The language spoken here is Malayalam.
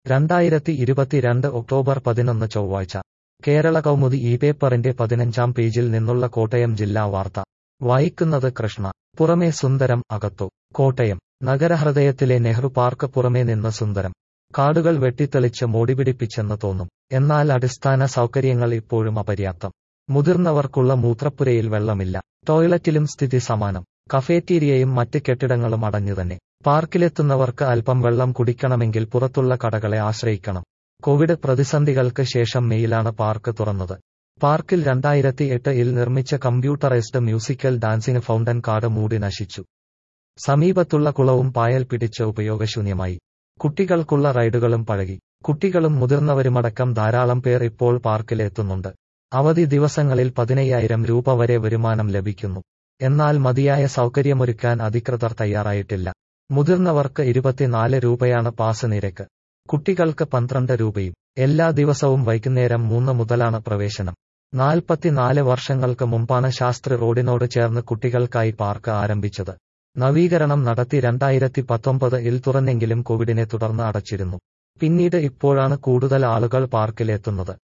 രണ്ടായിരത്തി ഇരുപത്തിരണ്ട് ഒക്ടോബർ പതിനൊന്ന് ചൊവ്വാഴ്ച കേരള കൗമുദി ഈ പേപ്പറിന്റെ പതിനഞ്ചാം പേജിൽ നിന്നുള്ള കോട്ടയം ജില്ലാ വാർത്ത വായിക്കുന്നത് കൃഷ്ണ പുറമേ സുന്ദരം അകത്തു കോട്ടയം നഗരഹൃദയത്തിലെ നെഹ്റു പാർക്ക് പുറമേ നിന്ന് സുന്ദരം കാടുകൾ വെട്ടിത്തെളിച്ച് മോടിപിടിപ്പിച്ചെന്ന് തോന്നും എന്നാൽ അടിസ്ഥാന സൗകര്യങ്ങൾ ഇപ്പോഴും അപര്യാപ്തം മുതിർന്നവർക്കുള്ള മൂത്രപ്പുരയിൽ വെള്ളമില്ല ടോയ്ലറ്റിലും സ്ഥിതി സമാനം കഫേറ്റീരിയയും മറ്റ് കെട്ടിടങ്ങളും അടഞ്ഞുതന്നെ പാർക്കിലെത്തുന്നവർക്ക് അല്പം വെള്ളം കുടിക്കണമെങ്കിൽ പുറത്തുള്ള കടകളെ ആശ്രയിക്കണം കോവിഡ് പ്രതിസന്ധികൾക്ക് ശേഷം മെയിലാണ് പാർക്ക് തുറന്നത് പാർക്കിൽ രണ്ടായിരത്തി എട്ടിൽ നിർമ്മിച്ച കമ്പ്യൂട്ടറൈസ്ഡ് മ്യൂസിക്കൽ ഡാൻസിംഗ് ഫൗണ്ടൻ കാട് മൂടി നശിച്ചു സമീപത്തുള്ള കുളവും പായൽ പിടിച്ച് ഉപയോഗശൂന്യമായി കുട്ടികൾക്കുള്ള റൈഡുകളും പഴകി കുട്ടികളും മുതിർന്നവരുമടക്കം ധാരാളം പേർ ഇപ്പോൾ പാർക്കിൽ എത്തുന്നുണ്ട് അവധി ദിവസങ്ങളിൽ പതിനയ്യായിരം രൂപ വരെ വരുമാനം ലഭിക്കുന്നു എന്നാൽ മതിയായ സൗകര്യമൊരുക്കാൻ അധികൃതർ തയ്യാറായിട്ടില്ല മുതിർന്നവർക്ക് ഇരുപത്തിനാല് രൂപയാണ് പാസ് നിരക്ക് കുട്ടികൾക്ക് പന്ത്രണ്ട് രൂപയും എല്ലാ ദിവസവും വൈകുന്നേരം മൂന്ന് മുതലാണ് പ്രവേശനം നാൽപ്പത്തിനാല് വർഷങ്ങൾക്ക് മുമ്പാണ് ശാസ്ത്രി റോഡിനോട് ചേർന്ന് കുട്ടികൾക്കായി പാർക്ക് ആരംഭിച്ചത് നവീകരണം നടത്തി രണ്ടായിരത്തി പത്തൊമ്പത് ഇൽ തുറന്നെങ്കിലും കോവിഡിനെ തുടർന്ന് അടച്ചിരുന്നു പിന്നീട് ഇപ്പോഴാണ് കൂടുതൽ ആളുകൾ പാർക്കിലെത്തുന്നത്